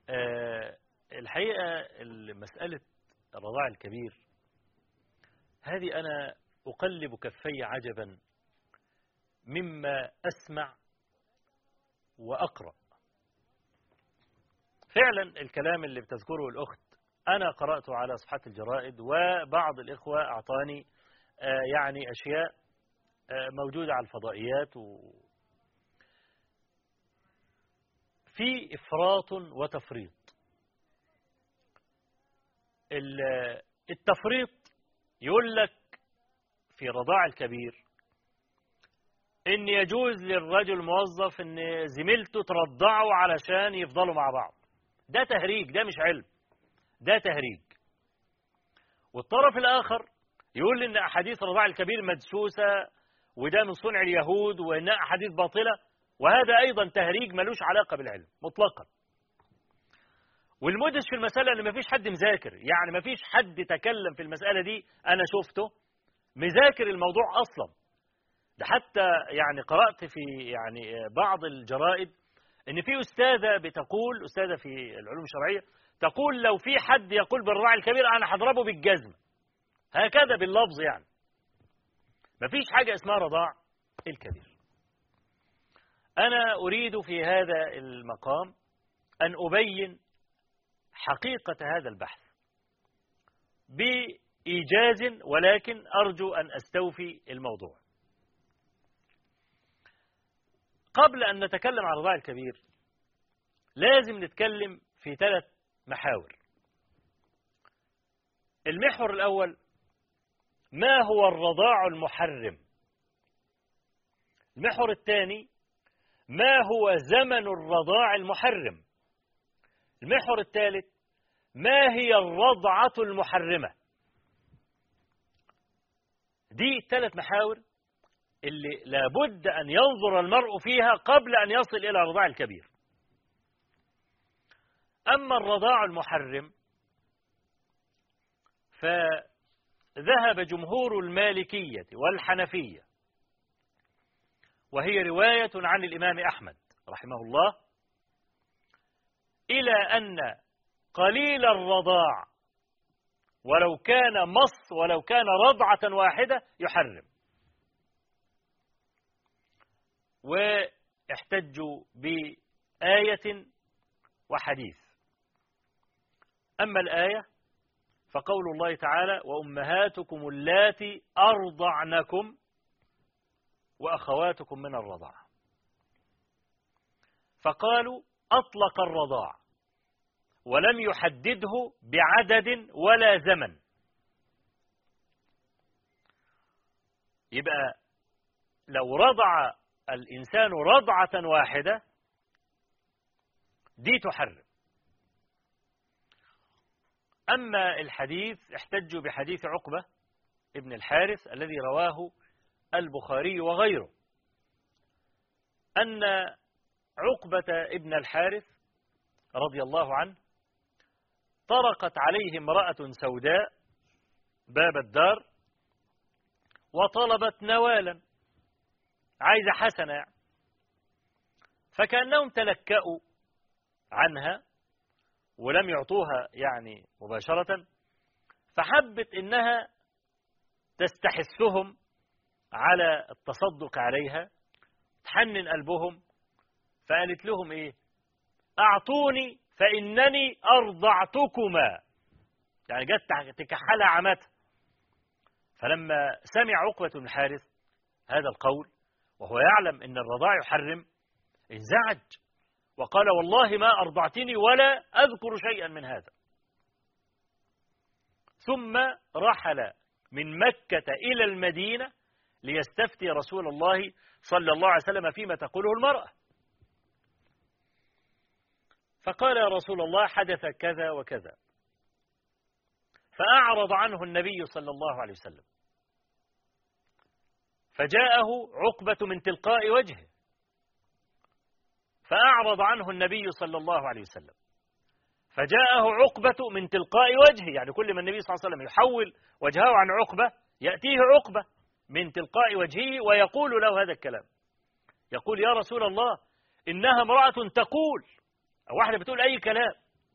آه، الحقيقة مسألة الرضاع الكبير هذه أنا أقلب كفي عجبا مما أسمع وأقرأ فعلا الكلام اللي بتذكره الأخت أنا قرأته على صفحات الجرائد وبعض الإخوة أعطاني آه، يعني أشياء آه، موجودة على الفضائيات و في إفراط وتفريط ال- التفريط يقول لك في رضاع الكبير ان يجوز للرجل الموظف ان زميلته ترضعه علشان يفضلوا مع بعض ده تهريج ده مش علم ده تهريج والطرف الاخر يقول ان احاديث رضاع الكبير مدسوسه وده من صنع اليهود وانها احاديث باطله وهذا ايضا تهريج ملوش علاقه بالعلم مطلقا والمدهش في المساله ان مفيش حد مذاكر يعني مفيش حد تكلم في المساله دي انا شفته مذاكر الموضوع اصلا ده حتى يعني قرات في يعني بعض الجرائد ان في استاذه بتقول استاذه في العلوم الشرعيه تقول لو في حد يقول بالرعي الكبير انا هضربه بالجزمه هكذا باللفظ يعني مفيش حاجه اسمها رضاع الكبير انا اريد في هذا المقام ان ابين حقيقه هذا البحث بايجاز ولكن ارجو ان استوفي الموضوع قبل أن نتكلم عن الرضاع الكبير لازم نتكلم في ثلاث محاور المحور الأول ما هو الرضاع المحرم المحور الثاني ما هو زمن الرضاع المحرم المحور الثالث ما هي الرضعة المحرمة دي ثلاث محاور اللي لابد أن ينظر المرء فيها قبل أن يصل إلى الرضاع الكبير أما الرضاع المحرم فذهب جمهور المالكية والحنفية وهي رواية عن الإمام أحمد رحمه الله إلى أن قليل الرضاع ولو كان مص ولو كان رضعة واحدة يحرم واحتجوا بآية وحديث أما الآية فقول الله تعالى وأمهاتكم اللاتي أرضعنكم وأخواتكم من الرضاعة فقالوا أطلق الرضاع ولم يحدده بعدد ولا زمن يبقى لو رضع الإنسان رضعة واحدة دي تحرم أما الحديث احتجوا بحديث عقبة ابن الحارث الذي رواه البخاري وغيره أن عقبة ابن الحارث رضي الله عنه طرقت عليه امرأة سوداء باب الدار وطلبت نوالا عايزة حسنة يعني. فكأنهم تلكأوا عنها ولم يعطوها يعني مباشرة فحبت إنها تستحثهم على التصدق عليها تحنن قلبهم فقالت لهم إيه أعطوني فإنني أرضعتكما يعني جت تكحلها عمتها فلما سمع عقبة بن الحارث هذا القول وهو يعلم أن الرضاع يحرم انزعج وقال والله ما أرضعتني ولا أذكر شيئا من هذا ثم رحل من مكة إلى المدينة ليستفتي رسول الله صلى الله عليه وسلم فيما تقوله المرأة فقال يا رسول الله حدث كذا وكذا فأعرض عنه النبي صلى الله عليه وسلم فجاءه عقبة من تلقاء وجهه فأعرض عنه النبي صلى الله عليه وسلم فجاءه عقبة من تلقاء وجهه يعني كل ما النبي صلى الله عليه وسلم يحول وجهه عن عقبة يأتيه عقبة من تلقاء وجهه ويقول له هذا الكلام يقول يا رسول الله إنها امرأة تقول أو واحدة بتقول أي كلام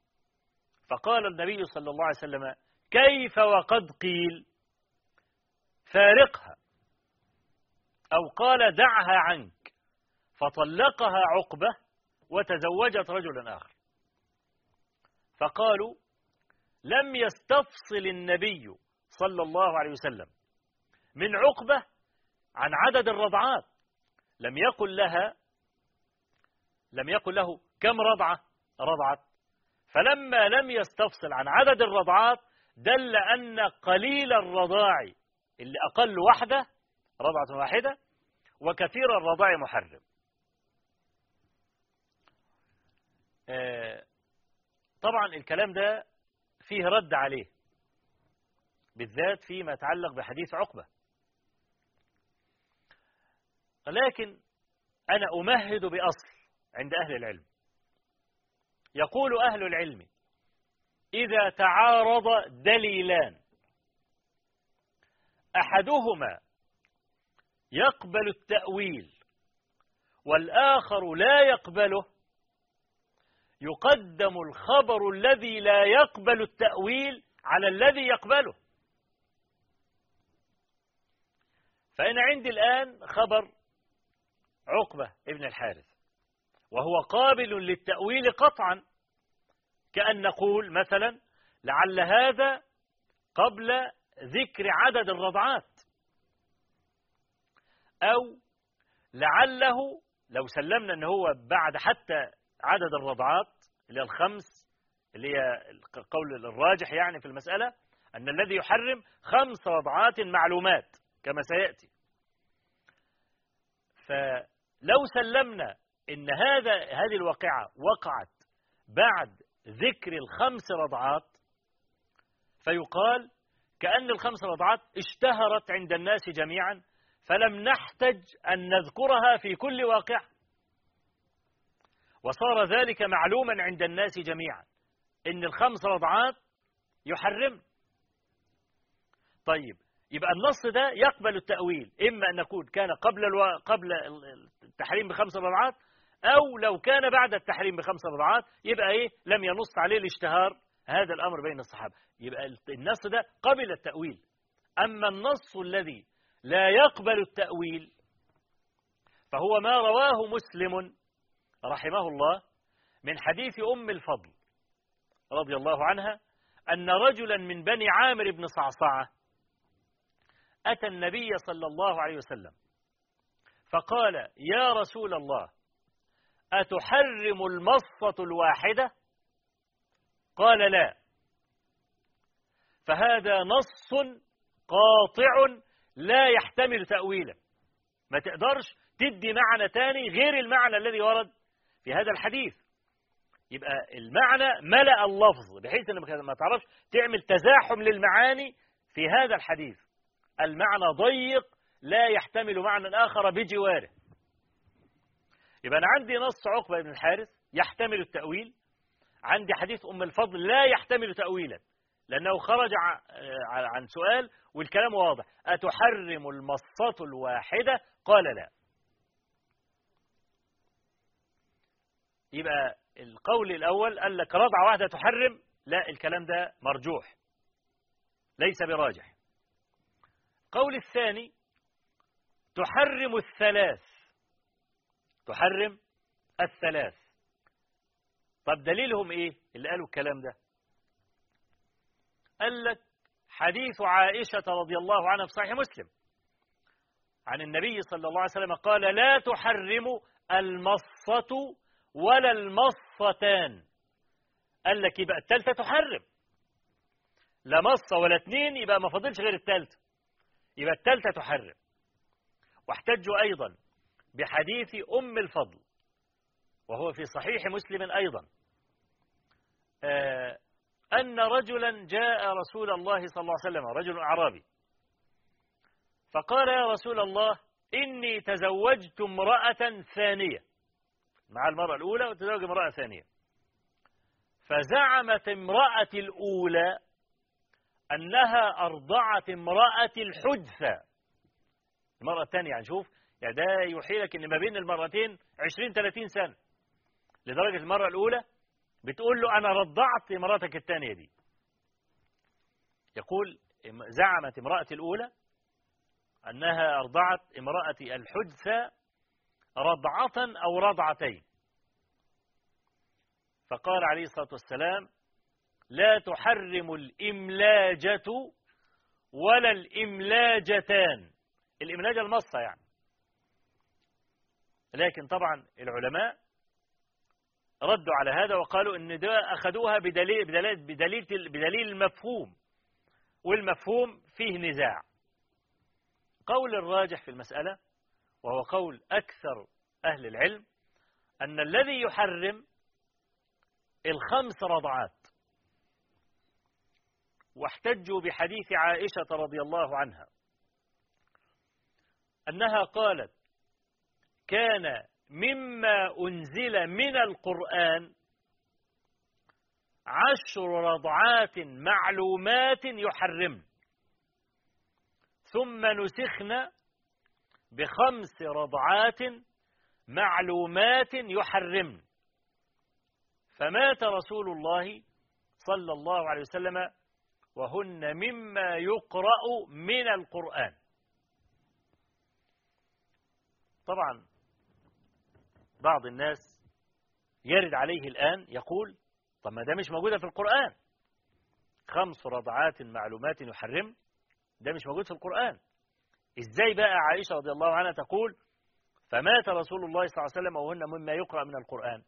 فقال النبي صلى الله عليه وسلم كيف وقد قيل فارقها أو قال دعها عنك فطلقها عقبة وتزوجت رجلا آخر فقالوا لم يستفصل النبي صلى الله عليه وسلم من عقبة عن عدد الرضعات لم يقل لها لم يقل له كم رضعة رضعت فلما لم يستفصل عن عدد الرضعات دل أن قليل الرضاع اللي أقل واحدة رضعة واحدة وكثير الرضاع محرم طبعا الكلام ده فيه رد عليه بالذات فيما يتعلق بحديث عقبة لكن أنا أمهد بأصل عند أهل العلم يقول أهل العلم إذا تعارض دليلان أحدهما يقبل التأويل والآخر لا يقبله يقدم الخبر الذي لا يقبل التأويل على الذي يقبله فأنا عندي الآن خبر عقبة ابن الحارث وهو قابل للتأويل قطعا كأن نقول مثلا لعل هذا قبل ذكر عدد الرضعات أو لعله لو سلمنا أنه هو بعد حتى عدد الرضعات اللي هي الخمس اللي هي القول الراجح يعني في المسألة أن الذي يحرم خمس رضعات معلومات كما سيأتي فلو سلمنا إن هذا هذه الواقعة وقعت بعد ذكر الخمس رضعات فيقال كأن الخمس رضعات اشتهرت عند الناس جميعا فلم نحتج أن نذكرها في كل واقع وصار ذلك معلوما عند الناس جميعا إن الخمس رضعات يحرم طيب يبقى النص ده يقبل التأويل إما أن نكون كان قبل الو... قبل التحريم بخمس رضعات أو لو كان بعد التحريم بخمس رضعات يبقى إيه لم ينص عليه الاشتهار هذا الأمر بين الصحابة يبقى النص ده قبل التأويل أما النص الذي لا يقبل التأويل فهو ما رواه مسلم رحمه الله من حديث أم الفضل رضي الله عنها أن رجلا من بني عامر بن صعصعة أتى النبي صلى الله عليه وسلم فقال يا رسول الله أتحرم المصة الواحدة قال لا فهذا نص قاطع لا يحتمل تأويلا ما تقدرش تدي معنى تاني غير المعنى الذي ورد في هذا الحديث يبقى المعنى ملأ اللفظ بحيث انك ما تعرفش تعمل تزاحم للمعاني في هذا الحديث المعنى ضيق لا يحتمل معنى آخر بجواره يبقى أنا عندي نص عقبة بن الحارث يحتمل التأويل عندي حديث أم الفضل لا يحتمل تأويلا لأنه خرج عن سؤال والكلام واضح أتحرم المصة الواحدة قال لا يبقى القول الأول قال لك رضعة واحدة تحرم لا الكلام ده مرجوح ليس براجح القول الثاني تحرم الثلاث تحرم الثلاث طب دليلهم ايه اللي قالوا الكلام ده قال لك حديث عائشة رضي الله عنها في صحيح مسلم عن النبي صلى الله عليه وسلم قال لا تحرم المصة ولا المصتان قال لك يبقى الثالثة تحرم لا مصة ولا اتنين يبقى ما فاضلش غير الثالثة يبقى الثالثة تحرم واحتجوا أيضا بحديث أم الفضل وهو في صحيح مسلم أيضا آه أن رجلا جاء رسول الله صلى الله عليه وسلم رجل أعرابي فقال يا رسول الله إني تزوجت امرأة ثانية مع المرأة الأولى وتزوج امرأة ثانية فزعمت امرأة الأولى أنها أرضعت امرأة الحدثة المرأة الثانية يعني شوف يعني ده يوحي لك أن ما بين المرتين 20 30 سنة لدرجة المرأة الأولى بتقول له أنا رضعت مراتك الثانية دي يقول زعمت امرأتي الأولى أنها أرضعت امرأتي الحدثة رضعة أو رضعتين فقال عليه الصلاة والسلام لا تحرم الإملاجة ولا الإملاجتان الإملاجة المصة يعني لكن طبعا العلماء ردوا على هذا وقالوا ان ده أخذوها بدليل, بدليل, بدليل, بدليل المفهوم والمفهوم فيه نزاع قول الراجح في المسألة وهو قول أكثر أهل العلم أن الذي يحرم الخمس رضعات واحتجوا بحديث عائشة رضي الله عنها أنها قالت كان مما أنزل من القرآن عشر رضعات معلومات يحرم ثم نسخن بخمس رضعات معلومات يحرمن فمات رسول الله صلى الله عليه وسلم وهن مما يقرأ من القرآن طبعا بعض الناس يرد عليه الآن يقول طب ما ده مش موجودة في القرآن خمس رضعات معلومات يحرم ده مش موجود في القرآن ازاي بقى عائشة رضي الله عنها تقول فمات رسول الله صلى الله عليه وسلم وهن مما يقرأ من القرآن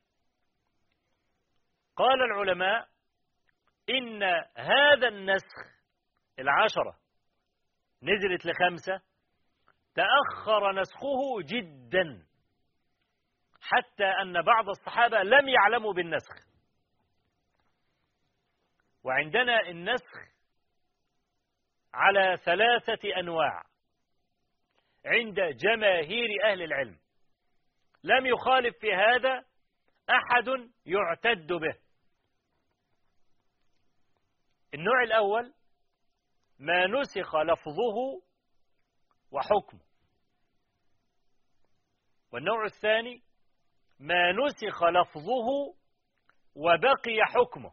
قال العلماء إن هذا النسخ العشرة نزلت لخمسة تأخر نسخه جدا حتى أن بعض الصحابة لم يعلموا بالنسخ وعندنا النسخ على ثلاثة أنواع عند جماهير أهل العلم لم يخالف في هذا أحد يعتد به النوع الأول ما نسخ لفظه وحكمه والنوع الثاني ما نسخ لفظه وبقي حكمه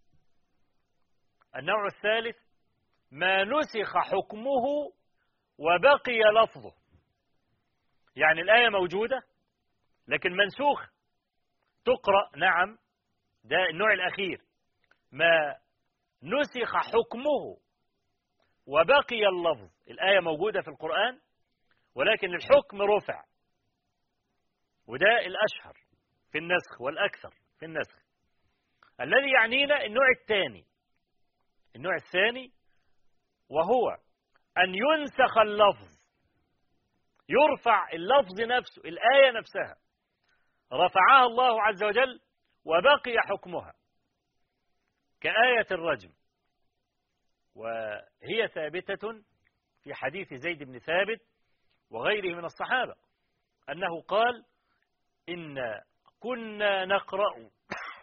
النوع الثالث ما نسخ حكمه وبقي لفظه يعني الآية موجودة لكن منسوخ تقرأ نعم ده النوع الأخير ما نسخ حكمه وبقي اللفظ الآية موجودة في القرآن ولكن الحكم رفع وده الأشهر في النسخ والأكثر في النسخ الذي يعنينا النوع الثاني النوع الثاني وهو أن ينسخ اللفظ يرفع اللفظ نفسه الآية نفسها رفعها الله عز وجل وبقي حكمها كآية الرجم وهي ثابتة في حديث زيد بن ثابت وغيره من الصحابة أنه قال إن كنا نقرأ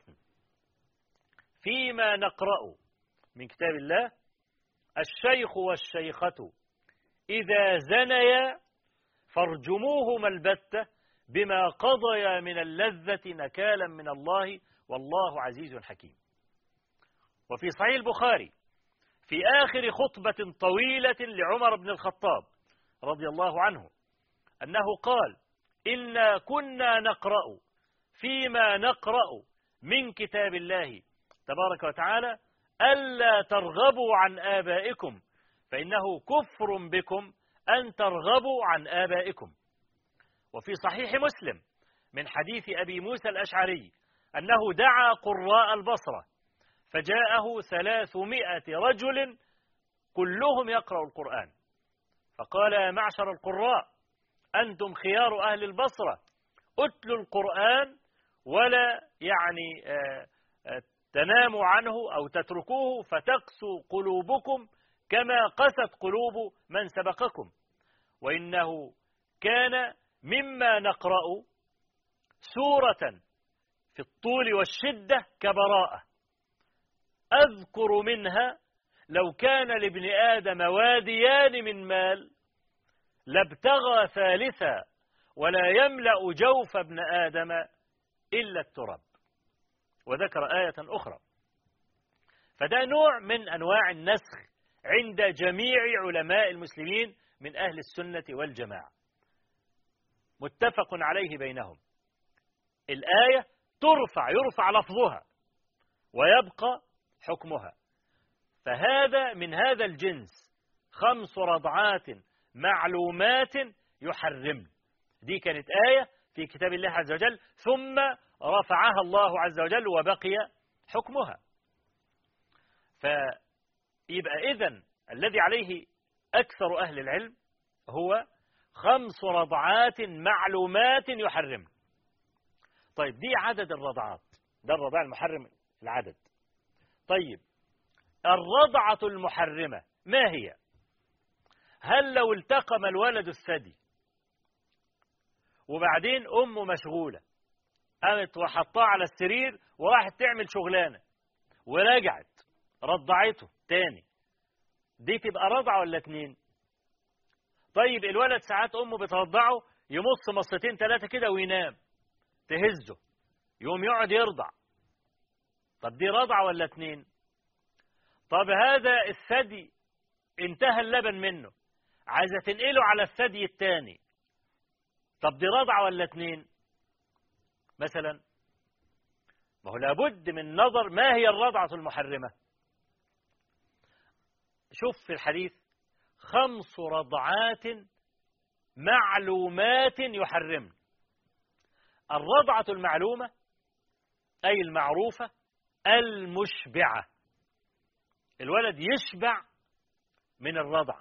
فيما نقرأ من كتاب الله الشيخ والشيخة إذا زنيا فارجموهما البتة بما قضيا من اللذة نكالا من الله والله عزيز حكيم وفي صحيح البخاري في آخر خطبة طويلة لعمر بن الخطاب رضي الله عنه أنه قال إنا كنا نقرأ فيما نقرأ من كتاب الله تبارك وتعالى ألا ترغبوا عن آبائكم فإنه كفر بكم أن ترغبوا عن آبائكم وفي صحيح مسلم من حديث أبي موسى الأشعري أنه دعا قراء البصرة فجاءه ثلاثمائة رجل كلهم يقرأ القرآن فقال يا معشر القراء أنتم خيار أهل البصرة اتلوا القرآن ولا يعني تناموا عنه أو تتركوه فتقسو قلوبكم كما قست قلوب من سبقكم وإنه كان مما نقرأ سورة في الطول والشدة كبراءة أذكر منها لو كان لابن آدم واديان من مال لابتغى ثالثا ولا يملأ جوف ابن آدم إلا التراب وذكر آية أخرى فده نوع من أنواع النسخ عند جميع علماء المسلمين من أهل السنة والجماعة متفق عليه بينهم الآية ترفع يرفع لفظها ويبقى حكمها فهذا من هذا الجنس خمس رضعات معلومات يحرم دي كانت آية في كتاب الله عز وجل ثم رفعها الله عز وجل وبقي حكمها فيبقى إذن الذي عليه أكثر أهل العلم هو خمس رضعات معلومات يحرم طيب دي عدد الرضعات ده الرضاع المحرم العدد طيب الرضعة المحرمة ما هي هل لو التقم الولد الثدي وبعدين أمه مشغولة قامت وحطاه على السرير وراحت تعمل شغلانة ورجعت رضعته تاني دي تبقى رضعة ولا اتنين طيب الولد ساعات أمه بترضعه يمص مصتين ثلاثة كده وينام تهزه يقوم يقعد يرضع طب دي رضعة ولا اتنين طب هذا الثدي انتهى اللبن منه عايزة تنقله على الثدي الثاني طب دي رضعة ولا اتنين مثلا ما هو لابد من نظر ما هي الرضعة المحرمة شوف في الحديث خمس رضعات معلومات يحرمن الرضعة المعلومة أي المعروفة المشبعة الولد يشبع من الرضعة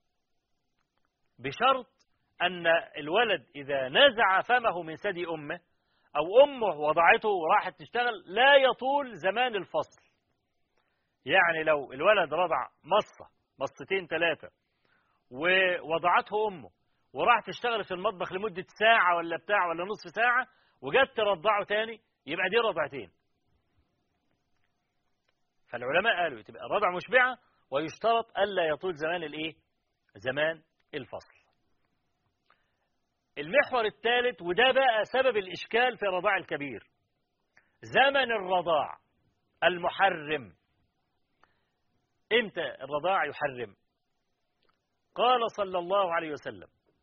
بشرط أن الولد إذا نزع فمه من ثدي أمه أو أمه وضعته وراحت تشتغل لا يطول زمان الفصل يعني لو الولد رضع مصة مصتين ثلاثة ووضعته أمه وراح تشتغل في المطبخ لمدة ساعة ولا بتاع ولا نصف ساعة وجت ترضعه تاني يبقى دي رضعتين فالعلماء قالوا تبقى الرضع مشبعة ويشترط ألا يطول زمان الإيه؟ زمان الفصل المحور الثالث وده بقى سبب الإشكال في الرضاع الكبير زمن الرضاع المحرم امتى الرضاع يحرم قال صلى الله عليه وسلم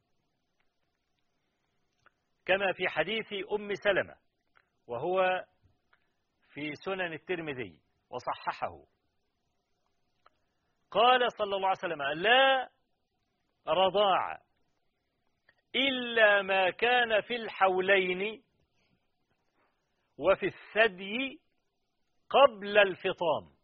كما في حديث أم سلمة وهو في سنن الترمذي وصححه قال صلى الله عليه وسلم لا رضاع إلا ما كان في الحولين وفي الثدي قبل الفطام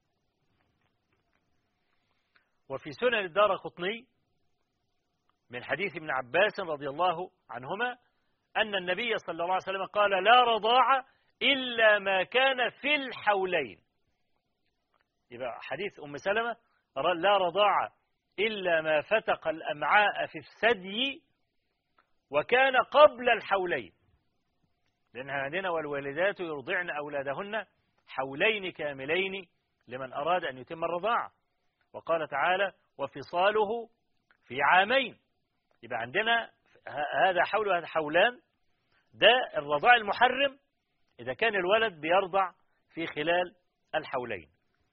وفي سنن الدار قطني من حديث ابن عباس رضي الله عنهما أن النبي صلى الله عليه وسلم قال لا رضاع إلا ما كان في الحولين يبقى حديث أم سلمة لا رضاع إلا ما فتق الأمعاء في الثدي وكان قبل الحولين لأن عندنا والوالدات يرضعن أولادهن حولين كاملين لمن أراد أن يتم الرضاعة وقال تعالى وفصاله في عامين يبقى عندنا هذا حول وهذا حولان ده الرضاع المحرم إذا كان الولد بيرضع في خلال الحولين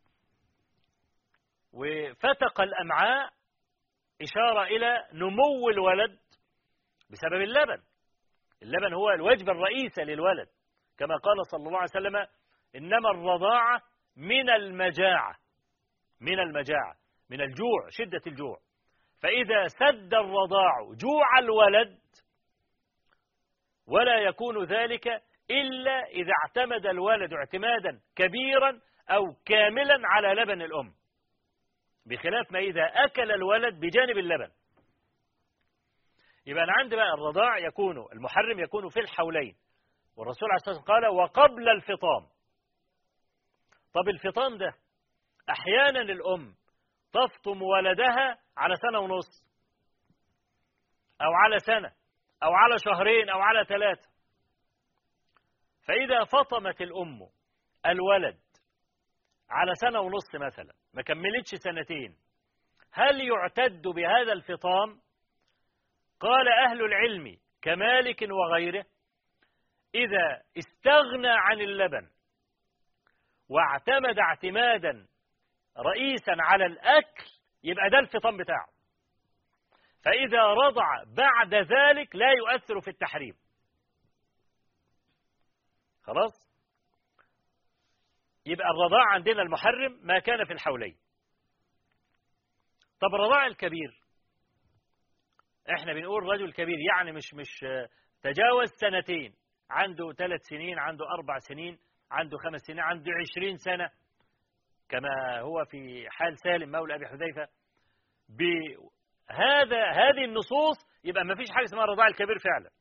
وفتق الأمعاء إشارة إلى نمو الولد بسبب اللبن اللبن هو الوجبة الرئيسة للولد كما قال صلى الله عليه وسلم إنما الرضاعة من المجاعة من المجاعة من الجوع شدة الجوع فإذا سد الرضاع جوع الولد ولا يكون ذلك إلا إذا اعتمد الولد اعتمادا كبيرا أو كاملا على لبن الأم بخلاف ما إذا أكل الولد بجانب اللبن يبقى أنا عندي بقى الرضاع يكون المحرم يكون في الحولين والرسول عليه الصلاة والسلام قال وقبل الفطام طب الفطام ده أحيانا الأم تفطم ولدها على سنة ونص أو على سنة أو على شهرين أو على ثلاثة فإذا فطمت الأم الولد على سنة ونص مثلا ما كملتش سنتين هل يعتد بهذا الفطام قال أهل العلم كمالك وغيره إذا استغنى عن اللبن واعتمد اعتمادا رئيسا على الأكل يبقى ده الفطام بتاعه فإذا رضع بعد ذلك لا يؤثر في التحريم خلاص يبقى الرضاع عندنا المحرم ما كان في الحولين طب الرضاع الكبير احنا بنقول رجل كبير يعني مش مش تجاوز سنتين عنده ثلاث سنين عنده أربع سنين عنده خمس سنين عنده عشرين سنة كما هو في حال سالم مولى أبي حذيفة بهذا هذه النصوص يبقى ما فيش حاجة اسمها الرضاع الكبير فعلا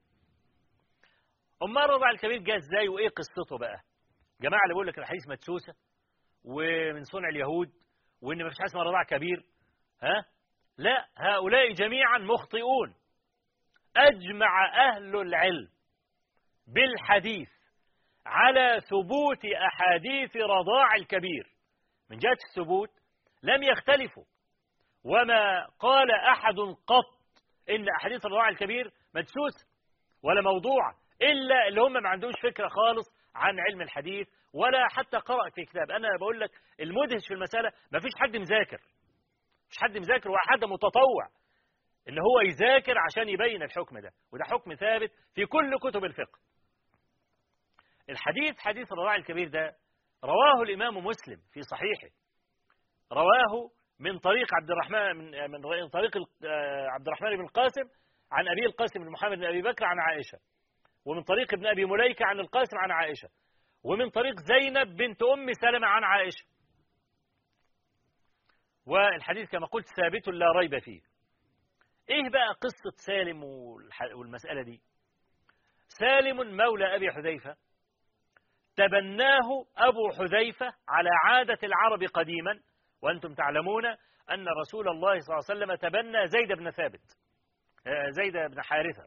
أما الرضاع الكبير جاء ازاي وإيه قصته بقى جماعة اللي بيقول لك الحديث مدسوسة ومن صنع اليهود وإن ما فيش حاجة اسمها رضاع كبير ها لا هؤلاء جميعا مخطئون أجمع أهل العلم بالحديث على ثبوت أحاديث رضاع الكبير من جهة الثبوت لم يختلفوا وما قال أحد قط إن أحاديث الرضاع الكبير مدسوسة ولا موضوع إلا اللي هم ما عندهمش فكرة خالص عن علم الحديث ولا حتى قرأ في كتاب أنا بقول لك المدهش في المسألة ما فيش حد مذاكر مش حد مذاكر وحد متطوع ان هو يذاكر عشان يبين الحكم ده وده حكم ثابت في كل كتب الفقه الحديث حديث الرضاع الكبير ده رواه الإمام مسلم في صحيحه رواه من طريق عبد الرحمن من من طريق عبد الرحمن بن القاسم عن أبي القاسم بن محمد بن أبي بكر عن عائشة ومن طريق ابن أبي مليكة عن القاسم عن عائشة ومن طريق زينب بنت أم سلمة عن عائشة والحديث كما قلت ثابت لا ريب فيه ايه بقى قصة سالم والمسألة دي سالم مولى أبي حذيفة تبناه أبو حذيفة على عادة العرب قديما وأنتم تعلمون أن رسول الله صلى الله عليه وسلم تبنى زيد بن ثابت زيد بن حارثة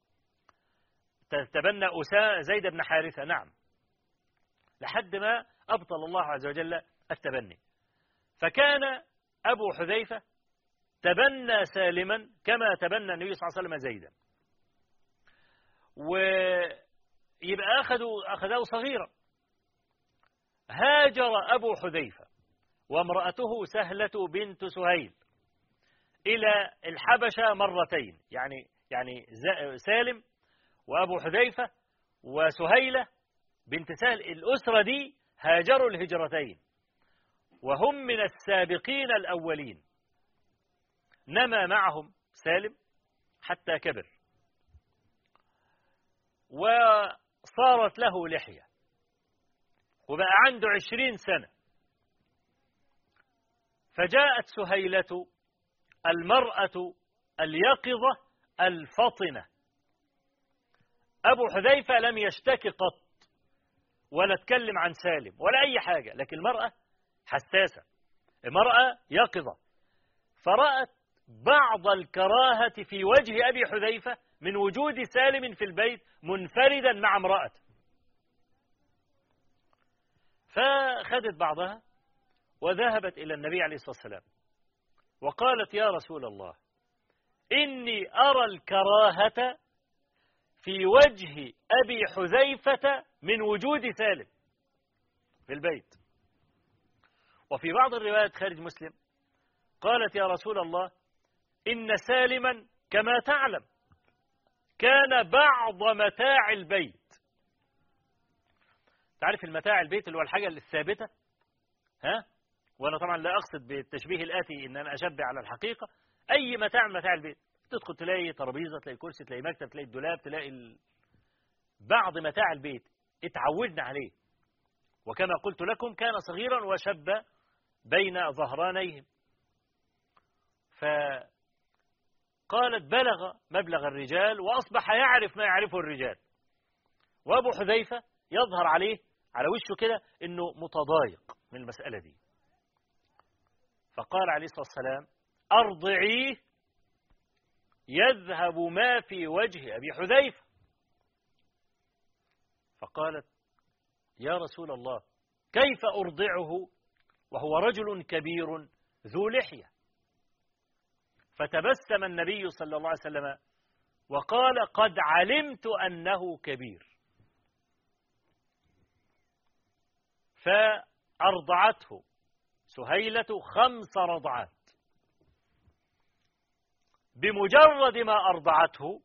تبنى أسا زيد بن حارثة نعم لحد ما أبطل الله عز وجل التبني فكان أبو حذيفة تبنى سالما كما تبنى النبي صلى الله عليه وسلم زيدا ويبقى أخذوا أخذه صغيرا هاجر أبو حذيفة وامرأته سهلة بنت سهيل إلى الحبشة مرتين يعني يعني سالم وأبو حذيفة وسهيلة بنت سهل الأسرة دي هاجروا الهجرتين وهم من السابقين الأولين نما معهم سالم حتى كبر وصارت له لحية وبقى عنده عشرين سنة فجاءت سهيلة المرأة اليقظة الفطنة أبو حذيفة لم يشتكي قط ولا اتكلم عن سالم ولا أي حاجة لكن المرأة حساسة المرأة يقظة فرأت بعض الكراهة في وجه أبي حذيفة من وجود سالم في البيت منفردا مع امرأته فخذت بعضها وذهبت إلى النبي عليه الصلاة والسلام وقالت يا رسول الله إني أرى الكراهة في وجه أبي حذيفة من وجود سالم في البيت وفي بعض الروايات خارج مسلم قالت يا رسول الله إن سالما كما تعلم كان بعض متاع البيت تعرف المتاع البيت اللي هو الحاجة الثابتة ها وأنا طبعا لا أقصد بالتشبيه الآتي إن أنا أشبه على الحقيقة أي متاع من متاع البيت تدخل تلاقي ترابيزة تلاقي كرسي تلاقي مكتب تلاقي الدولاب تلاقي ال... بعض متاع البيت اتعودنا عليه وكما قلت لكم كان صغيرا وشب بين ظهرانيهم فقالت بلغ مبلغ الرجال وأصبح يعرف ما يعرفه الرجال وأبو حذيفة يظهر عليه على وشه كده أنه متضايق من المسألة دي فقال عليه الصلاة والسلام أرضعيه يذهب ما في وجه أبي حذيفة فقالت يا رسول الله كيف أرضعه وهو رجل كبير ذو لحية فتبسم النبي صلى الله عليه وسلم وقال قد علمت أنه كبير فأرضعته سهيلة خمس رضعات بمجرد ما أرضعته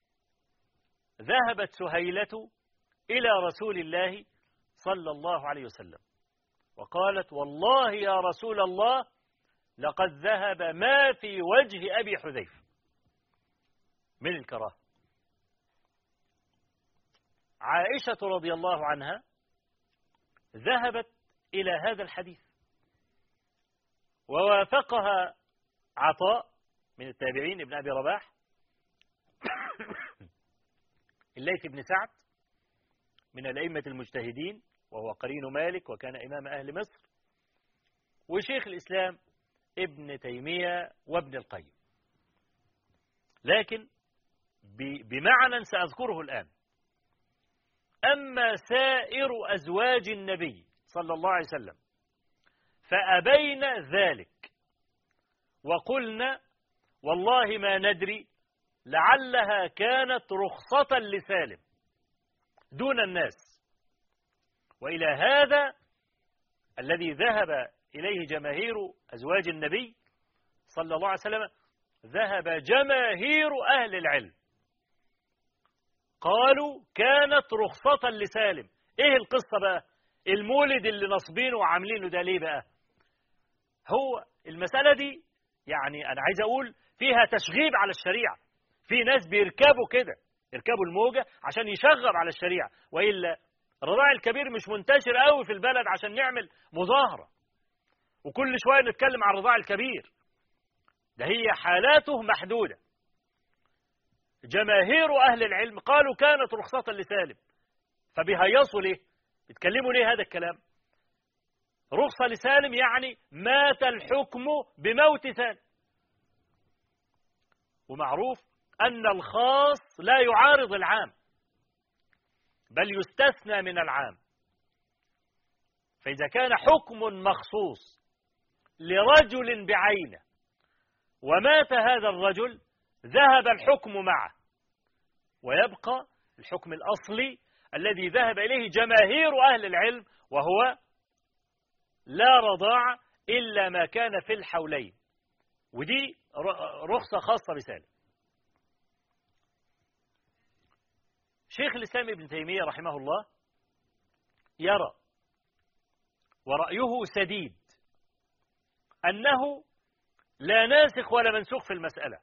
ذهبت سهيلة إلى رسول الله صلى الله عليه وسلم وقالت والله يا رسول الله لقد ذهب ما في وجه أبي حذيفة من الكراهة عائشة رضي الله عنها ذهبت إلى هذا الحديث ووافقها عطاء من التابعين ابن أبي رباح الليث بن سعد من الأئمة المجتهدين وهو قرين مالك وكان إمام أهل مصر وشيخ الإسلام ابن تيمية وابن القيم لكن بمعنى سأذكره الآن أما سائر أزواج النبي صلى الله عليه وسلم فأبين ذلك وقلنا والله ما ندري لعلها كانت رخصة لسالم دون الناس وإلى هذا الذي ذهب إليه جماهير أزواج النبي صلى الله عليه وسلم ذهب جماهير أهل العلم قالوا كانت رخصة لسالم ايه القصة بقى المولد اللي نصبينه وعاملينه ده ليه بقى هو المسألة دي يعني أنا عايز أقول فيها تشغيب على الشريعة في ناس بيركبوا كده يركبوا الموجة عشان يشغب على الشريعة وإلا الرضاع الكبير مش منتشر قوي في البلد عشان نعمل مظاهرة وكل شوية نتكلم عن الرضاع الكبير ده هي حالاته محدودة جماهير أهل العلم قالوا كانت رخصة لسالم فبيهيصوا ليه بيتكلموا ليه هذا الكلام رخصة لسالم يعني مات الحكم بموت سالم ومعروف أن الخاص لا يعارض العام بل يستثنى من العام فإذا كان حكم مخصوص لرجل بعينه ومات هذا الرجل ذهب الحكم معه ويبقى الحكم الأصلي الذي ذهب إليه جماهير أهل العلم وهو لا رضاع إلا ما كان في الحولين ودي رخصة خاصة بسالم شيخ الإسلام ابن تيمية رحمه الله يرى ورأيه سديد أنه لا ناسخ ولا منسوخ في المسألة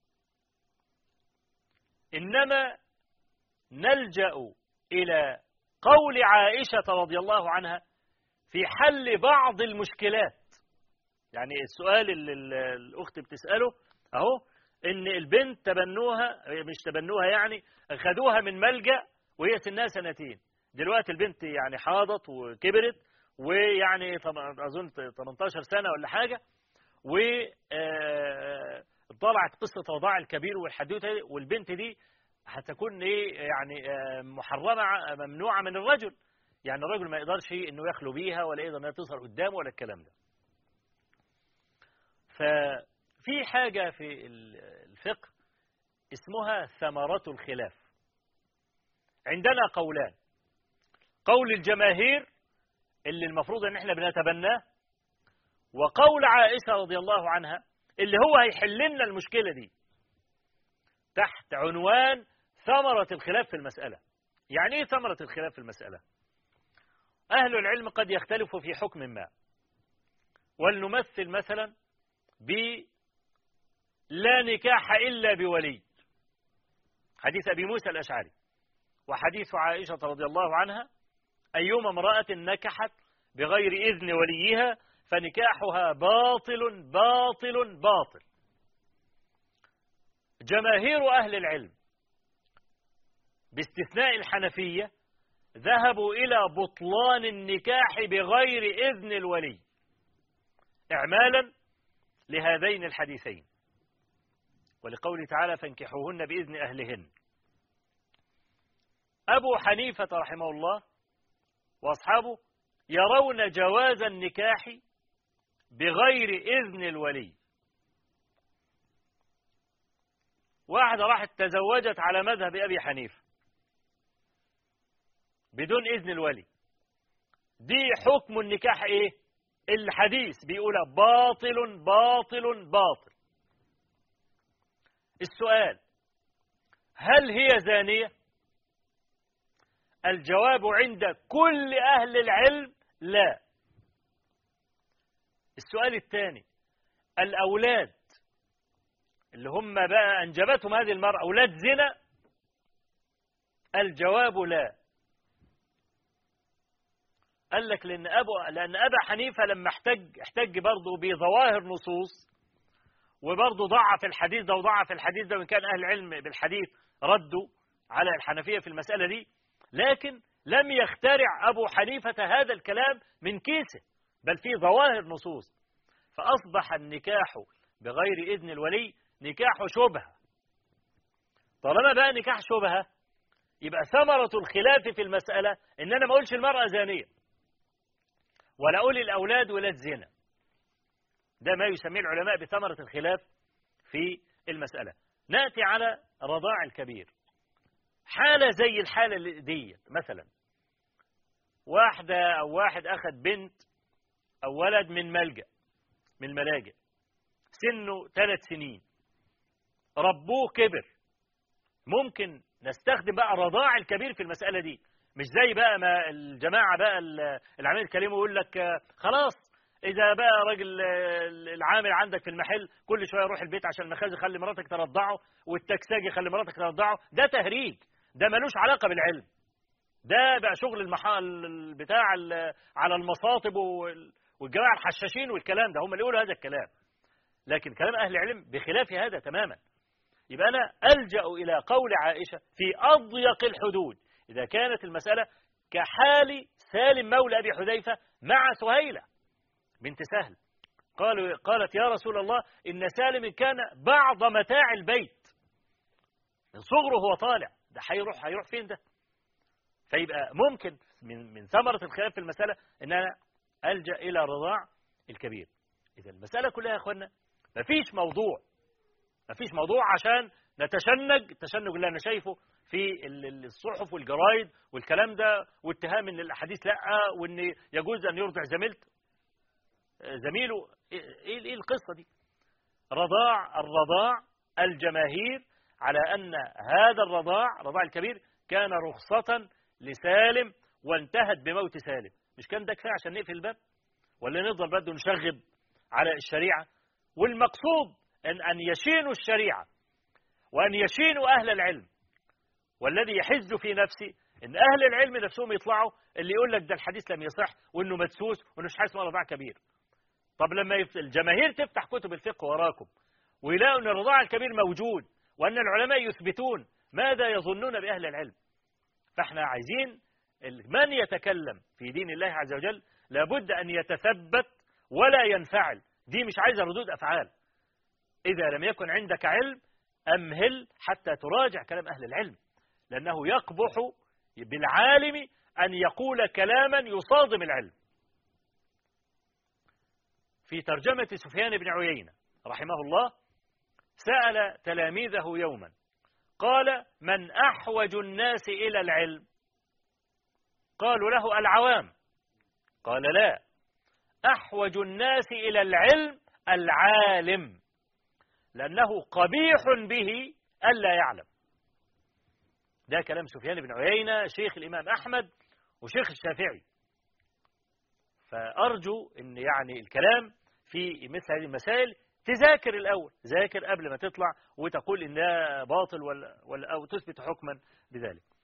إنما نلجأ إلى قول عائشة رضي الله عنها في حل بعض المشكلات يعني السؤال اللي الأخت بتسأله أهو إن البنت تبنوها مش تبنوها يعني خدوها من ملجأ وهي سنها سنتين دلوقتي البنت يعني حاضت وكبرت ويعني أظن 18 سنة ولا حاجة و طلعت قصة رضاع الكبير والحدوتة والبنت دي هتكون ايه يعني محرمة ممنوعة من الرجل يعني الرجل ما يقدرش انه يخلو بيها ولا يقدر انها تظهر قدامه ولا الكلام ده ففي حاجة في الفقه اسمها ثمرة الخلاف عندنا قولان قول الجماهير اللي المفروض ان احنا بنتبناه وقول عائشة رضي الله عنها اللي هو هيحل لنا المشكلة دي تحت عنوان ثمرة الخلاف في المسألة يعني ايه ثمرة الخلاف في المسألة أهل العلم قد يختلفوا في حكم ما ولنمثل مثلا ب لا نكاح إلا بولي حديث أبي موسى الأشعري وحديث عائشة رضي الله عنها أيما امرأة نكحت بغير إذن وليها فنكاحها باطل باطل باطل جماهير أهل العلم باستثناء الحنفية ذهبوا إلى بطلان النكاح بغير إذن الولي إعمالا لهذين الحديثين ولقوله تعالى فانكحوهن بإذن أهلهن أبو حنيفة رحمه الله وأصحابه يرون جواز النكاح بغير إذن الولي واحدة راحت تزوجت على مذهب أبي حنيفة بدون إذن الولي دي حكم النكاح ايه الحديث بيقول باطل باطل باطل السؤال هل هي زانية الجواب عند كل أهل العلم لا السؤال الثاني الأولاد اللي هم بقى أنجبتهم هذه المرأة أولاد زنا الجواب لا قال لك لأن أبو لأن أبا حنيفة لما احتج احتج برضه بظواهر نصوص وبرضه ضعف الحديث ده وضعف الحديث ده وإن كان أهل العلم بالحديث ردوا على الحنفية في المسألة دي لكن لم يخترع أبو حنيفة هذا الكلام من كيسه بل في ظواهر نصوص فأصبح النكاح بغير إذن الولي نكاح شبهة طالما بقى نكاح شبهة يبقى ثمرة الخلاف في المسألة إن أنا ما أقولش المرأة زانية ولا أقول الأولاد ولاد زنا ده ما يسميه العلماء بثمرة الخلاف في المسألة نأتي على رضاع الكبير حالة زي الحالة دي مثلا واحدة أو واحد أخذ بنت أو ولد من ملجأ من الملاجئ سنه ثلاث سنين ربوه كبر ممكن نستخدم بقى رضاع الكبير في المسألة دي مش زي بقى ما الجماعة بقى العامل الكريم يقول لك خلاص إذا بقى راجل العامل عندك في المحل كل شوية يروح البيت عشان المخازن خلي مراتك ترضعه والتكساجي خلي مراتك ترضعه ده تهريج ده ملوش علاقة بالعلم ده بقى شغل المحل بتاع على المصاطب والجماعة الحشاشين والكلام ده هم اللي يقولوا هذا الكلام لكن كلام أهل العلم بخلاف هذا تماما يبقى أنا ألجأ إلى قول عائشة في أضيق الحدود إذا كانت المسألة كحال سالم مولى أبي حذيفة مع سهيلة بنت سهل قالوا قالت يا رسول الله إن سالم كان بعض متاع البيت من صغره هو طالع ده هيروح هيروح فين ده فيبقى ممكن من من ثمرة الخلاف في المسألة إن أنا ألجأ إلى رضاع الكبير إذا المسألة كلها يا أخوانا مفيش موضوع مفيش موضوع عشان نتشنج التشنج اللي أنا شايفه في الصحف والجرايد والكلام ده واتهام ان الاحاديث لا وان يجوز ان يرضع زميلته زميله ايه ايه القصه دي رضاع الرضاع الجماهير على ان هذا الرضاع رضاع الكبير كان رخصة لسالم وانتهت بموت سالم مش كان ده كفايه عشان نقفل الباب ولا نفضل برضه نشغب على الشريعه والمقصود ان ان يشينوا الشريعه وان يشينوا اهل العلم والذي يحز في نفسي ان اهل العلم نفسهم يطلعوا اللي يقول لك ده الحديث لم يصح وانه مدسوس وانه مش حاسس رضاع كبير طب لما الجماهير تفتح كتب الفقه وراكم ويلاقوا ان الرضاع الكبير موجود وان العلماء يثبتون ماذا يظنون باهل العلم فاحنا عايزين من يتكلم في دين الله عز وجل لابد ان يتثبت ولا ينفعل دي مش عايزه ردود افعال اذا لم يكن عندك علم امهل حتى تراجع كلام اهل العلم لأنه يقبح بالعالم أن يقول كلاما يصادم العلم في ترجمة سفيان بن عيينة رحمه الله سأل تلاميذه يوما قال من أحوج الناس إلى العلم قالوا له العوام قال لا أحوج الناس إلى العلم العالم لأنه قبيح به ألا يعلم ده كلام سفيان بن عيينة شيخ الإمام أحمد وشيخ الشافعي فأرجو أن يعني الكلام في مثل هذه المسائل تذاكر الأول ذاكر قبل ما تطلع وتقول إن ده باطل ولا, ولا أو تثبت حكما بذلك